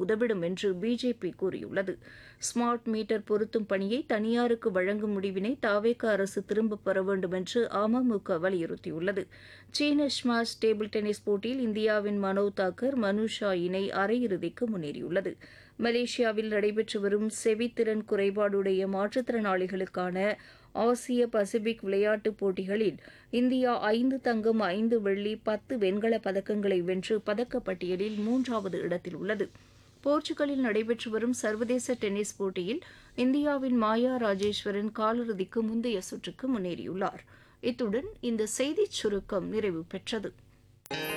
உதவிடும் என்று பிஜேபி கூறியுள்ளது ஸ்மார்ட் மீட்டர் பொருத்தும் பணியை தனியாருக்கு வழங்கும் முடிவினை தாவேக அரசு திரும்பப் பெற வேண்டும் என்று அமமுக வலியுறுத்தியுள்ளது சீன ஸ்மாஷ் டேபிள் டென்னிஸ் போட்டியில் இந்தியாவின் மனோ தாக்கர் மனுஷா இணை அரையிறுதிக்கு முன்னேறியுள்ளது மலேசியாவில் நடைபெற்று வரும் செவித்திறன் குறைபாடுடைய மாற்றுத்திறனாளிகளுக்கான ஆசிய பசிபிக் விளையாட்டுப் போட்டிகளில் இந்தியா ஐந்து தங்கம் ஐந்து வெள்ளி பத்து வெண்கலப் பதக்கங்களை வென்று பதக்கப்பட்டியலில் மூன்றாவது இடத்தில் உள்ளது போர்ச்சுகலில் நடைபெற்று வரும் சர்வதேச டென்னிஸ் போட்டியில் இந்தியாவின் மாயா ராஜேஸ்வரன் காலிறுதிக்கு முந்தைய சுற்றுக்கு முன்னேறியுள்ளார் இத்துடன் இந்த செய்திச் சுருக்கம் நிறைவு பெற்றது